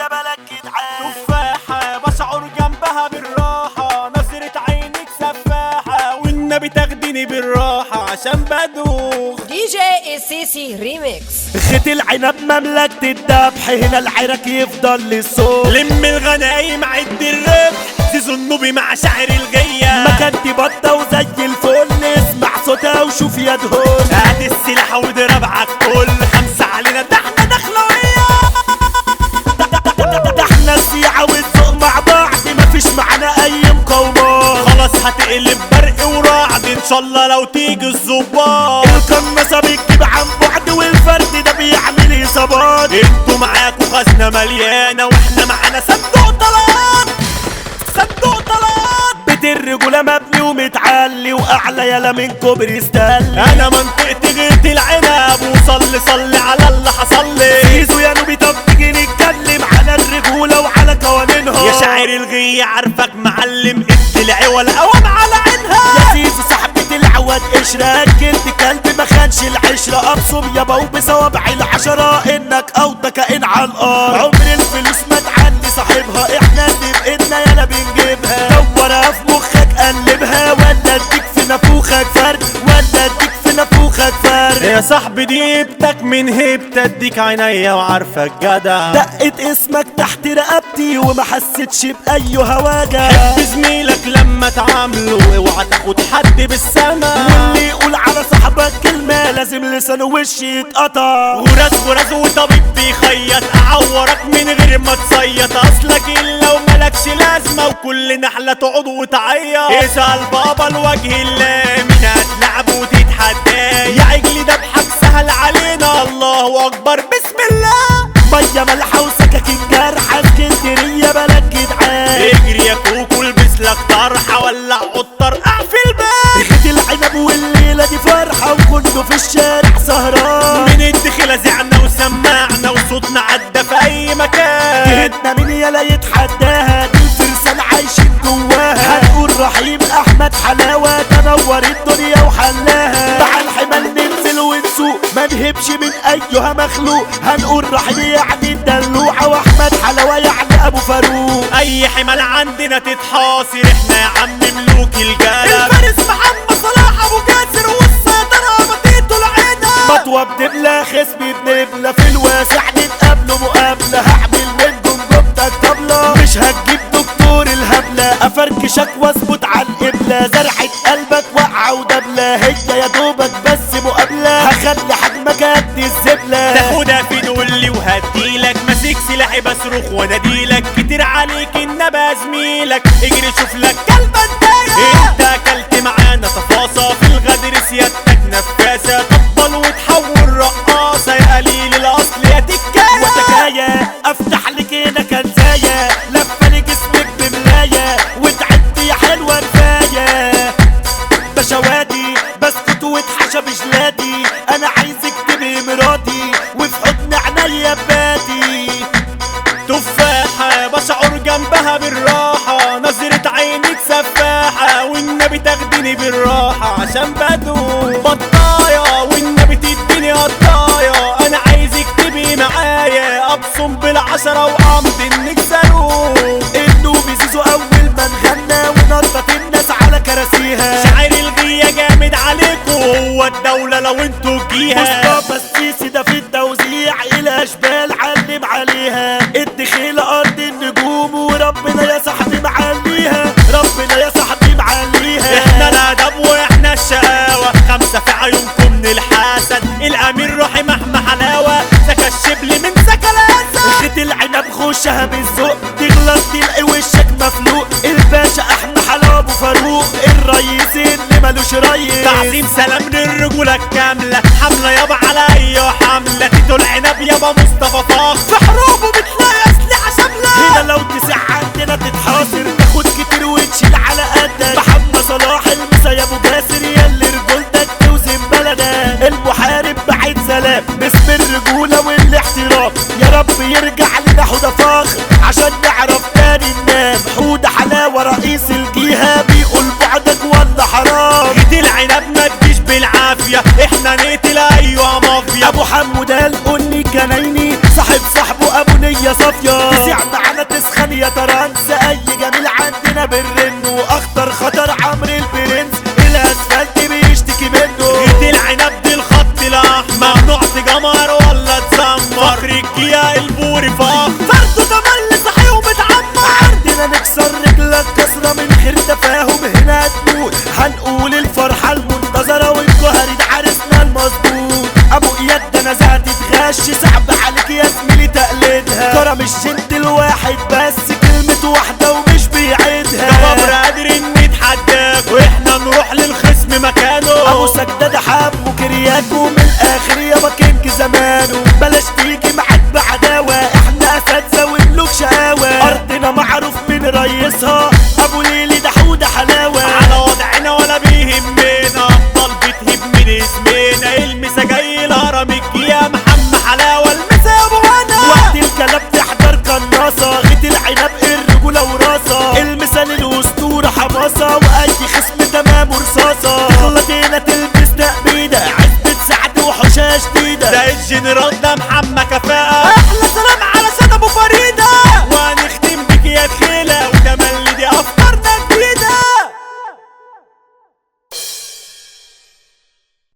يا بلد جدعان تفاحة بشعر جنبها بالراحة نظرة عينك سفاحة والنبي تاخديني بالراحة عشان بدوخ دي جي السيسي ريميكس خيط العنب مملكة الذبح هنا العراك يفضل للصوت لم الغنايم عد الربح زيزو النوبي مع شاعر الغية مكانتي بطة وزي الفل اسمع صوتها وشوف يا دهون هات السلاح واضرب عالكل خمسة علينا ده احنا دخلوية ده احنا السيعة والذوق مع بعض مفيش معانا اي مقاومات خلاص هتقلب برق ورعد ان شاء الله لو تيجي الظباط القناصة بتجيب عن بعد والفرد ده بيعمل اصابات انتوا معاكوا خزنة مليانة واحنا معانا صندوق طلعات صندوق طلعات بيت الرجولة مبني ومتعلي واعلى يلا من كوبري ستانلي انا منطقتي غيرت العنب وصلي صلي على اللي حصل لي زيزو يا نوبي طب تيجي نتكلم على الرجولة وعلى قوانينها يا شاعر الغي عارفك معلم ادي العوال قوام على عينها يا زيزو صاحبة العواد قشرة كنت كلب ما خانش العشرة ابصم يابا وبصوابع العشرة انك اوطى كائن على الارض عمر الفلوس ما تعلي صاحبها احنا اللي بإيدنا يالا بنجيبها دورها في مخك قلبها ولا اديك في نافوخك فرد ولا اديك في نافوخك فرد يا صاحبي دي هيبتك من هيبت اديك عينيا وعارفك جدع دقت اسمك تحت رقبتي وما حسيتش بأي هواجة حب زميلك لما تعامله اوعى تاخد حد بالسما واللي يقول على صاحبك كلمة لازم لسانه وشي يتقطع غراز غراز وطبيب بيخيط اعورك من غير ما تصيط اصلك الا وملكش لازمه وكل نحله تقعد وتعيط اسال بابا الوجه الله مين هتلعب وتتحداه يا عجلي ده بحق سهل علينا الله اكبر بسم الله مية ملحة وسكاكين جرحة اسكندرية بلد جدعان اجري يا كوكو البس لك طرحه ولع قطر في البيت خيط العنب والليلة دي فرحة وكله في الشارع سهران من الدخلة زعنا وسمعنا وصوتنا عدى في اي مكان جهتنا مين يلا يتحداها دي الفرسان عايشين جواها هنقول رحيم احمد حلاوة تنور الدنيا وحلاها مع الحمال ننزل ونسوق ما نهبش من ايها مخلوق هنقول رحيم يعني الدلوعة واحمد حلاوة يعني ابو فاروق اي حمال عندنا تتحاصر احنا يا عم ملوك الجلب الفارس محمد صلاح ابو جاسر والسيطرة مديته العنب مطوة بدبلة خصمي بنبلة في الواسع نتقابلوا مقابلة هعمل من جمجمتك طبلة مش هتجيب دكتور الهبلة افركشك واظبط على القبلة زرعة قلبك واقعة ودبلة هي يا دوبك بس مقابلة هخلي حجمك قد الزبلة تاخدها في دولي وهديلك ماسك سلاحي بصرخ واناديلك كتير عليك انما زميلك اجري شوف لك كلبة انتايه انت اكلت معانا تفاصة في الغدر سيادتك نفاسة تفضل وتحول رقاصة يا قليل الاصل يا تكاية وتكاية افتح لك هنا كنزاية لفة لجسمك بملاية وتعدي يا حلوة كفاية بشواتي بسكت واتحشى بجلادي انا عايزك تبقي مراتي وفي حضن عينيا باتي تفاحة بشعر جنبها بالراحة نظرة عينك سفاحة والنبي تاخديني بالراحة عشان بدو بطاية والنبي تديني قطاية انا عايزك تبقي معايا ابصم بالعشرة وامضي انك صاروخ النوبي زيزو اول ما نغنى ونطط الناس على كراسيها شاعر الغية جامد عليكوا هو الدولة لو انتوا جيها مصطفى السيسي ده في التوزيع الاشبال علم عليها الدخيل ارض النجوم وربنا يا صاحبي معليها ربنا يا صاحبي معليها احنا الادب واحنا الشقاوة خمسة في عيونكم من الحسد الامير رحم احمى حلاوة سكى الشبل من سكى الاسد خد العنب خشها بالذوق تغلط تلاقي وشك مفلوق الباشا احمد حلاوه ابو فاروق الرئيس اللي ملوش ريس تعظيم سلام للرجولة الكاملة حملة يابا على اي حملة تيتو العنب يابا مصطفى فاخ في حروبه بتلاقي اسلحة شاملة هنا لو تسع عندنا تتحاصر تاخد كتير وتشيل على قدك محمد صلاح المسا يا ابو جاسر ياللي رجولتك توزن بلدك المحارب بعيد سلام باسم الرجولة والاحترام يا رب يرجع لنا حوده فاخر عشان نعرف تاني ننام حوده حلاوة رئيس الجهة بيقول بعدك ولا حرام ايد العنب ما تجيش بالعافية احنا نقتل ايوه مافيا ابو حمودة القني كنايني صاحب صاحبه ابو نية صافية تسع الجيا البوري فخ فرده تملي صحي ومتعمر عندنا نكسر رجلك كسرة من غير تفاهم هنا هتموت هنقول الفرحة المنتظرة والجوهر ده عرسنا المظبوط ابو اياد ده نزعت تغش صعب عليك يا زميلي تقليدها كرم الجنت الواحد بس كلمة واحدة ومش ده بيعيدها بابر قادرين نتحداك واحنا نروح للخصم مكانه ابو سداد حبه كرياكو من الاخر يابا كينج زمانه بلاش تيجي معاك بعداوة احنا اساتذة وملوك شقاوة ارضنا معروف من ريسها ابو ليلي ده حودة حلاوة على وضعنا ولا بيهمنا ابطال بتهب من اسمنا المسا جاي الهرم الجيا محمد حلاوه المسا يا ابو هنا وقت الكلام تحضر قناصة غيت العنب الرجولة وراسة المثال الأسطورة حماسة وأي خصم تمام رصاصة تغلط هنا تلبس تأبيدة عزبة سعد وحوشة شديدة ده الجنرال ده محمد كفاءة